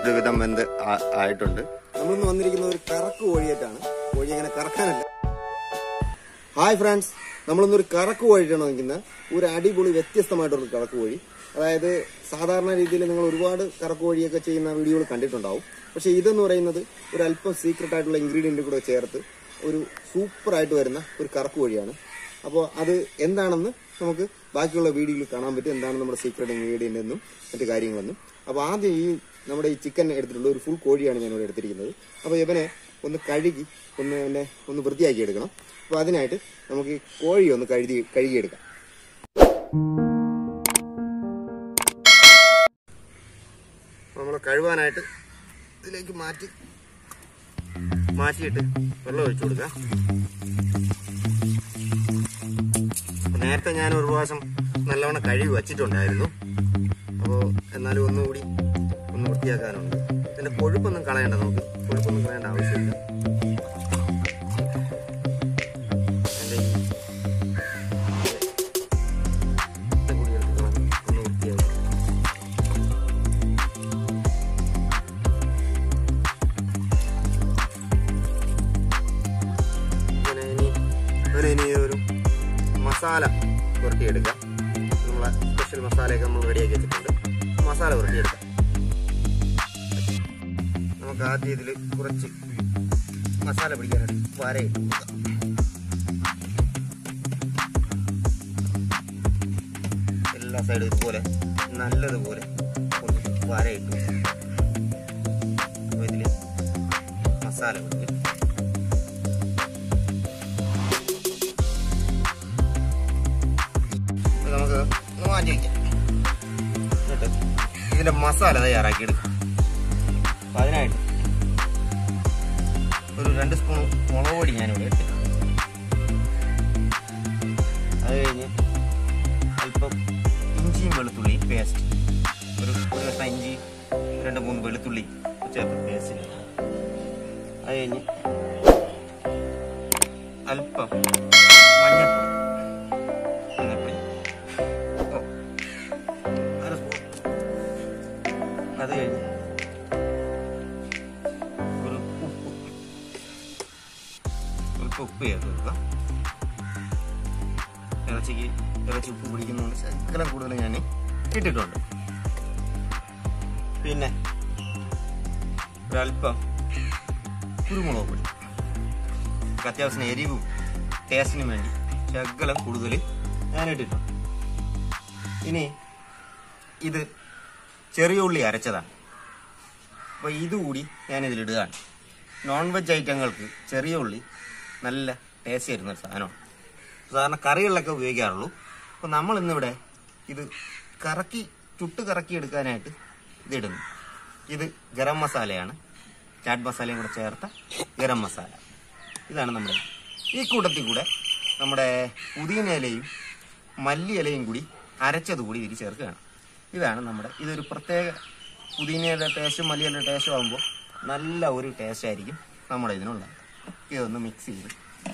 ഒരുവിധം വെന്ത് ആ- ആയിട്ടുണ്ട് നമ്മളിന്ന് വന്നിരിക്കുന്ന ഒരു കറക്ക് കോഴിയായിട്ടാണ് കോഴി അങ്ങനെ കറക്കാനല്ല ഹായ് ഫ്രണ്ട്സ് നമ്മളിന്നൊരു കറക്ക് കോഴിയിട്ടാണ് നിൽക്കുന്നത് ഒരു അടിപൊളി വ്യത്യസ്തമായിട്ടുള്ള കറക്ക് കോഴി അതായത് സാധാരണ രീതിയിൽ നിങ്ങൾ ഒരുപാട് കറക്ക് കോഴിയൊക്കെ ചെയ്യുന്ന വീഡിയോകൾ കണ്ടിട്ടുണ്ടാവും പക്ഷെ ഇതെന്ന് പറയുന്നത് ഒരു അല്പം സീക്രട്ട് ആയിട്ടുള്ള ഇൻഗ്രീഡിയന്റ് കൂടെ ചേർത്ത് ഒരു സൂപ്പർ ആയിട്ട് വരുന്ന ഒരു കറക്ക് കോഴിയാണ് അപ്പോൾ അത് എന്താണെന്ന് നമുക്ക് ബാക്കിയുള്ള വീഡിയോയിൽ കാണാൻ പറ്റും എന്താണ് നമ്മുടെ സീക്രട്ട് ഇൻഗ്രീഡിയന്റ് എന്നും മറ്റു കാര്യങ്ങളെന്നും അപ്പോൾ ആദ്യം ഈ നമ്മുടെ ഈ ചിക്കൻ എടുത്തിട്ടുള്ള ഒരു ഫുൾ കോഴിയാണ് ഞാനിവിടെ എടുത്തിരിക്കുന്നത് അപ്പോൾ ഇവനെ ഒന്ന് കഴുകി ഒന്ന് എന്നെ ഒന്ന് വൃത്തിയാക്കി എടുക്കണം അപ്പോൾ അതിനായിട്ട് നമുക്ക് ഈ കോഴി ഒന്ന് കഴുകി കഴുകിയെടുക്കാം നമ്മൾ കഴുകാനായിട്ട് ഇതിലേക്ക് മാറ്റി മാറ്റിയിട്ട് വെള്ളം ഒഴിച്ചു കൊടുക്കാം അപ്പൊ നേരത്തെ ഞാൻ ഒരു പ്രാവശ്യം നല്ലവണ്ണം കഴുകി വച്ചിട്ടുണ്ടായിരുന്നു അപ്പോൾ എന്നാലും ഒന്നുകൂടി ഒന്ന് വൃത്തിയാക്കാനുണ്ട് ഇതിന്റെ കൊഴുപ്പൊന്നും കളയണ്ട നമുക്ക് കൊഴുപ്പൊന്നും കളയേണ്ട ആവശ്യമില്ല എൻ്റെ ഈ ഇത് കൂടി എടുത്ത് കളഞ്ഞ് ഒന്ന് വൃത്തിയാക്കാം ഇങ്ങനെ ഇനി അതിന് ഇനി ഒരു മസാല പുരട്ടിയെടുക്കാം നമ്മളെ സ്പെഷ്യൽ മസാലയൊക്കെ നമ്മൾ റെഡിയാക്കി വെച്ചിട്ടുണ്ട് മസാല പുരട്ടിയെടുക്കാം നമുക്ക് ആദ്യം ഇതിൽ കുറച്ച് മസാല പിടിക്കാനായിട്ട് വരയിട്ട് കൊടുക്കാം എല്ലാ സൈഡും ഇതുപോലെ നല്ലതുപോലെ ഒന്ന് വരയിട്ട് കൊടുക്കാം. അപ്പോൾ ഇതിൽ മസാല പിടിക്കും ഇത് നമുക്ക് ഒന്ന് മാറ്റി വയ്ക്കാം എന്നിട്ട് ഇതിന്റെ മസാല തയ്യാറാക്കി എടുക്കാം അപ്പൊ അതിനായിട്ട് ഒരു രണ്ട് സ്പൂൺ മുളക് പൊടി ഞാനിവിടെ എടുത്തിട്ടുണ്ട് അത് കഴിഞ്ഞ് അല്പം ഇഞ്ചിയും വെളുത്തുള്ളിയും പേസ്റ്റ് ഒരു ഒരു കഷ്ണം ഇഞ്ചി രണ്ട് മൂന്ന് വെളുത്തുള്ളി ചേർത്ത് പേസ്റ്റ് അത് കഴിഞ്ഞ് അല്പം മഞ്ഞൾപ്പൊടി മഞ്ഞൾപ്പൊടി ഓ, അര സ്പൂൺ അത് കഴിഞ്ഞ് ഒരു ഉപ്പ് അല്പം ഉപ്പ് ചേർത്ത് കൊടുക്കാം ഇറച്ചിക്ക് ഇറച്ചി ഉപ്പ് പിടിക്കുന്നതുകൊണ്ട് ശകലം കൂടുതൽ ഞാൻ ഇട്ടിട്ടുണ്ട് പിന്നെ ഒരല്പം കുരുമുളക് പൊടി നമുക്ക് അത്യാവശ്യം എരിവും ടേസ്റ്റിനും വേണ്ടി ശകലം കൂടുതൽ ഞാൻ ഇട്ടിട്ടുണ്ട് ഇനി ഇത് ചെറിയ ഉള്ളി അരച്ചതാണ് അപ്പോൾ ഇതുകൂടി ഞാൻ ഇതിലിടുകയാണ് നോൺ വെജ് ഐറ്റങ്ങൾക്ക് ചെറിയ ഉള്ളി നല്ല ടേസ്റ്റ് വരുന്ന ഒരു സാധനമാണ് സാധാരണ കറികളിലൊക്കെ ഉപയോഗിക്കാറുള്ളൂ അപ്പോൾ നമ്മൾ ഇന്നിവിടെ ഇത് കറക്കി ചുട്ട് കറക്കി എടുക്കാനായിട്ട് ഇതിടുന്നു ഇത് ഗരം മസാലയാണ് ചാറ്റ് മസാലയും കൂടെ ചേർത്ത ഗരം മസാല ഇതാണ് നമ്മുടെ ഈ കൂട്ടത്തിൽ കൂടെ നമ്മുടെ പുതിന ഇലയും മല്ലി ഇലയും കൂടി അരച്ചത് കൂടി ഇതിൽ ചേർക്കുകയാണ് ഇതാണ് നമ്മുടെ ഇതൊരു പ്രത്യേക പുതിനയുടെ ടേസ്റ്റും മല്ലിയുടെ ടേസ്റ്റും ആകുമ്പോൾ നല്ല ഒരു ടേസ്റ്റ് ആയിരിക്കും നമ്മുടെ ഇതിനുള്ളത് ഇതൊന്ന് മിക്സ് ചെയ്ത്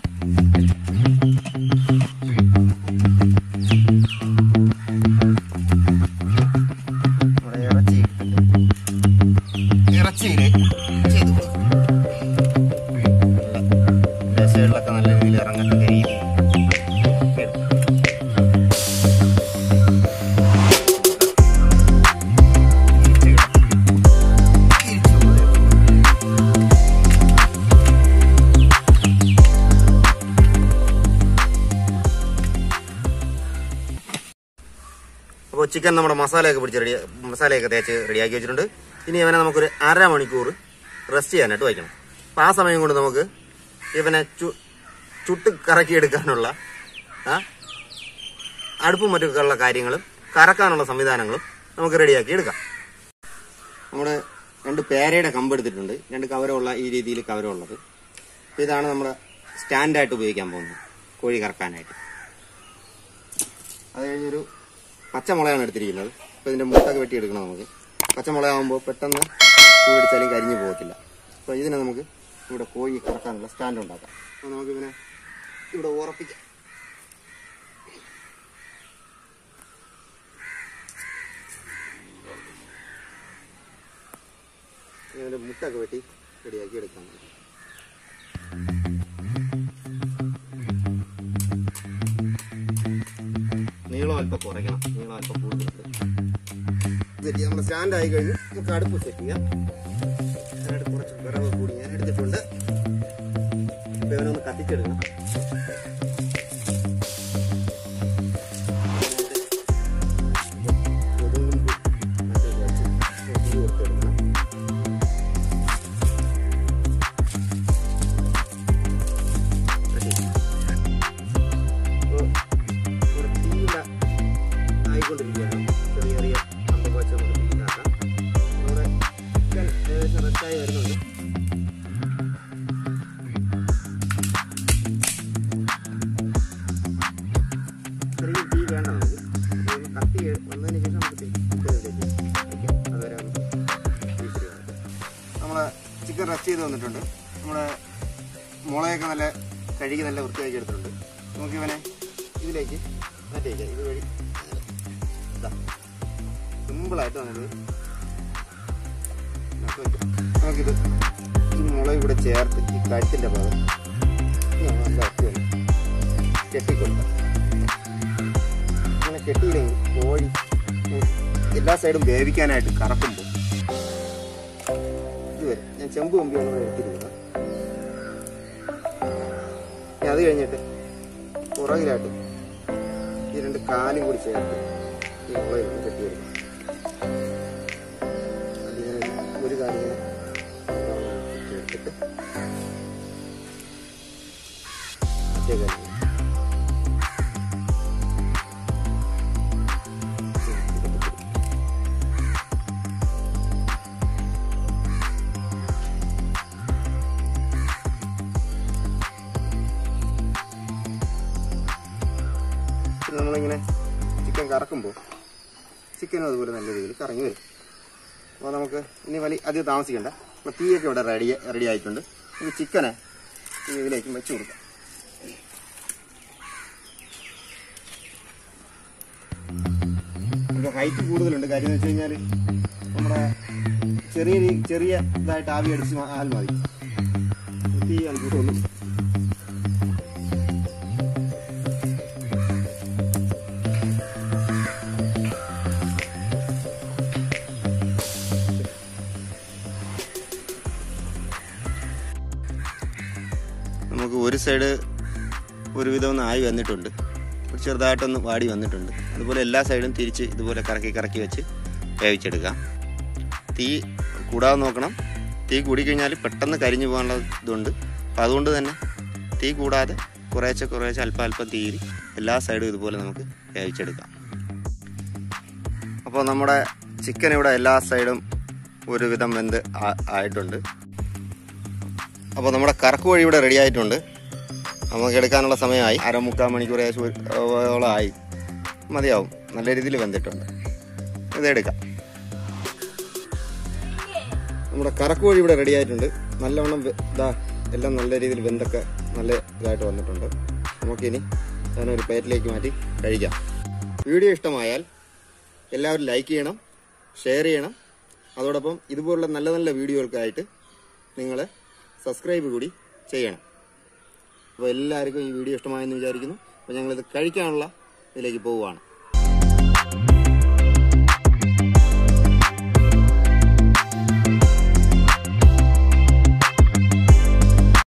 നമ്മുടെ ഇറച്ചി എടുത്തിട്ട് ഇറച്ചിയില് ചെയ്ത് കൊടുക്കും ദശകളിലൊക്കെ നല്ല രീതിയിൽ ഇറങ്ങത്തക്ക രീതിയിൽ എടുക്കും. തിരിച്ചിടാം. തിരിച്ചു കൊടുക്കും. അപ്പോൾ ചിക്കൻ നമ്മുടെ മസാലയൊക്കെ പിടിച്ച് റെഡി മസാലയൊക്കെ തേച്ച് റെഡിയാക്കി വെച്ചിട്ടുണ്ട് ഇനി ഇവനെ നമുക്കൊരു അര മണിക്കൂർ റെസ്റ്റ് ചെയ്യാനായിട്ട് വയ്ക്കണം അപ്പോൾ ആ സമയം കൊണ്ട് നമുക്ക് ഇവനെ ചു ചുട്ട് കറക്കിയെടുക്കാനുള്ള ആ അടുപ്പും മറ്റൊക്കെ ഉള്ള കാര്യങ്ങളും കറക്കാനുള്ള സംവിധാനങ്ങളും നമുക്ക് റെഡിയാക്കി എടുക്കാം നമ്മുടെ രണ്ട് പേരയുടെ കമ്പ് എടുത്തിട്ടുണ്ട് രണ്ട് കവരമുള്ള ഈ രീതിയിൽ കവരമുള്ളത് അപ്പോൾ ഇതാണ് നമ്മുടെ സ്റ്റാൻഡായിട്ട് ഉപയോഗിക്കാൻ പോകുന്നത് കോഴി കറക്കാനായിട്ട് അത് കഴിഞ്ഞൊരു പച്ചമുളകാണ് എടുത്തിരിക്കുന്നത് അപ്പോൾ ഇതിൻ്റെ മുട്ടൊക്കെ വെട്ടിയെടുക്കണം നമുക്ക് പച്ചമുളകാകുമ്പോൾ പെട്ടെന്ന് ചൂടിച്ചാലും കരിഞ്ഞു പോകത്തില്ല അപ്പോൾ ഇതിനെ നമുക്ക് ഇവിടെ കോഴി കറക്കാനുള്ള സ്റ്റാൻഡ് ഉണ്ടാക്കാം അപ്പോൾ നമുക്ക് ഇതിനെ ഇവിടെ ഉറപ്പിക്കാം ഇങ്ങനെ മുട്ടൊക്കെ വെട്ടി റെഡിയാക്കി എടുക്കാം നീളം അല്പം കുറയ്ക്കണം നീളം അല്പം കൂടുതലുണ്ട് സെറ്റ് ചെയ്യാം നമ്മുടെ സ്റ്റാൻഡ് ആയി കഴിഞ്ഞ് നമുക്ക് അടുപ്പ് സെറ്റ് ചെയ്യാം അതിനായിട്ട് കുറച്ച് വിറവ് കൂടി ഞാൻ എടുത്തിട്ടുണ്ട് ഇപ്പൊ ഇവനൊന്ന് കത്തിച്ചെടുക്കണം കൊതുകും മറ്റേ കുറച്ച് തീ കൊടുത്തെടുക്കണം. Ready? അപ്പൊ ഇവിടെ തീയില്ല ആയിക്കൊണ്ടിരിക്കുകയാണ് ചെറിയ ചെറിയ അമ്പ വെച്ച് നമുക്ക് തീയിലാക്കാം നമ്മുടെ ചിക്കൻ ഏകദേശം റെസ്റ്റായി വരുന്നുണ്ട് ചെറിയ തീ വേണ്ട നമുക്ക് ഇതൊന്ന് കത്തി വന്നതിന് ശേഷം നമുക്ക് തീ ഇതിലേക്ക് വയ്ക്കാം. അതുവരെ ഒന്ന് തീ ശരിയാക്കാം. നമ്മളെ ചിക്കൻ റെസ്റ്റ് ചെയ്ത് വന്നിട്ടുണ്ട് നമ്മുടെ മുളയൊക്കെ നല്ല കഴുകി നല്ല വൃത്തിയാക്കി എടുത്തിട്ടുണ്ട് നമുക്ക് ഇവനെ ഇതിലേക്ക് മാറ്റിയേക്കാം ഇത് വഴി ഇതാ സിമ്പിളായിട്ട് നമുക്ക് നമുക്ക് വയ്ക്കാം. നമുക്കിത് ഈ മുളക് ഇവിടെ ചേർത്ത് ഈ കഴുത്തിൻ്റെ ഭാഗം ഇനി നല്ല വൃത്തി ഒന്ന് കെട്ടിക്കൊടുക്കാം അങ്ങനെ കെട്ടിയില്ലെങ്കിൽ കോഴി എല്ലാ സൈഡും വേവിക്കാനായിട്ട് കറക്കുമ്പോൾ ഇതുവരെ ഞാൻ ചെമ്പ് കമ്പിയാണ് ഇവിടെ എടുത്തിരിക്കുന്നത് ഇനി അത് കഴിഞ്ഞിട്ട് പുറകിലായിട്ട് ഈ രണ്ട് കാലും കൂടി ചേർത്ത് ഈ മുളയിൽ ഒന്ന് കെട്ടിയെടുക്കും അതിങ്ങനെ ഒരു കാര്യം ഇങ്ങനെ എടുത്തിട്ട് മറ്റേ കാര്യം ഇങ്ങനെ. പിന്നെ നമ്മളിങ്ങനെ ചിക്കൻ കറക്കുമ്പോൾ ചിക്കനും അതുപോലെ നല്ല രീതിയിൽ കറങ്ങി വരും അപ്പോൾ നമുക്ക് ഇനി വലിയ അധികം താമസിക്കണ്ട അപ്പോൾ തീയൊക്കെ ഇവിടെ റെഡി റെഡി ആയിട്ടുണ്ട് നമുക്ക് ചിക്കനെ ഈ ഇതിലേക്ക് വെച്ച് കൊടുക്കാം ഇത് ഹൈറ്റ് കൂടുതലുണ്ട് കാര്യം എന്ന് വെച്ച് കഴിഞ്ഞാൽ നമ്മുടെ ചെറിയ രീ- ചെറിയ ഇതായിട്ട് ആവി അടിച്ച് ആൽ മതി തീ അൽക്കൂട്ടൊന്നും നമുക്ക് ഒരു സൈഡ് ഒരുവിധം ഒന്ന് ആയി വന്നിട്ടുണ്ട് ഒരു ചെറുതായിട്ടൊന്ന് വാടി വന്നിട്ടുണ്ട് അതുപോലെ എല്ലാ സൈഡും തിരിച്ച് ഇതുപോലെ കറക്കി കറക്കി വെച്ച് വേവിച്ചെടുക്കാം തീ കൂടാതെ നോക്കണം തീ കൂടിക്കഴിഞ്ഞാൽ പെട്ടെന്ന് കരിഞ്ഞു പോകാനുള്ള ഇതുണ്ട് അപ്പം അതുകൊണ്ട് തന്നെ തീ കൂടാതെ കുറേശ്ശെ കുറേശ്ശെ അല്പം അല്പം തീരി എല്ലാ സൈഡും ഇതുപോലെ നമുക്ക് വേവിച്ചെടുക്കാം അപ്പോൾ നമ്മുടെ ചിക്കൻ ഇവിടെ എല്ലാ സൈഡും ഒരുവിധം വെന്ത് ആ- ആയിട്ടുണ്ട് അപ്പോൾ നമ്മുടെ കറക്ക് വഴി ഇവിടെ റെഡി ആയിട്ടുണ്ട് നമുക്ക് എടുക്കാനുള്ള സമയമായി അര മുക്കാൽ മണിക്കൂർ ഏകദേശം ഒരു- ഓളം ആയി മതിയാവും നല്ല രീതിയിൽ വെന്തിട്ടുണ്ട് ഇതെടുക്കാം നമ്മുടെ കറക്ക് വഴി ഇവിടെ റെഡി ആയിട്ടുണ്ട് നല്ലവണ്ണം വെ- ഇതാ എല്ലാം നല്ല രീതിയിൽ വെന്തൊക്കെ നല്ല ഇതായിട്ട് വന്നിട്ടുണ്ട് നമുക്കിനി അതിനൊരു പ്ലേറ്റിലേക്ക് മാറ്റി കഴിക്കാം വീഡിയോ ഇഷ്ടമായാൽ എല്ലാവരും ലൈക്ക് ചെയ്യണം ഷെയർ ചെയ്യണം അതോടൊപ്പം ഇതുപോലുള്ള നല്ല നല്ല വീഡിയോകൾക്കായിട്ട് നിങ്ങൾ സബ്സ്ക്രൈബ് കൂടി ചെയ്യണം അപ്പോൾ എല്ലാവർക്കും ഈ വീഡിയോ ഇഷ്ടമായെന്ന് വിചാരിക്കുന്നു അപ്പോൾ ഞങ്ങളിത് കഴിക്കാനുള്ള ഇതിലേക്ക് പോവുകയാണ്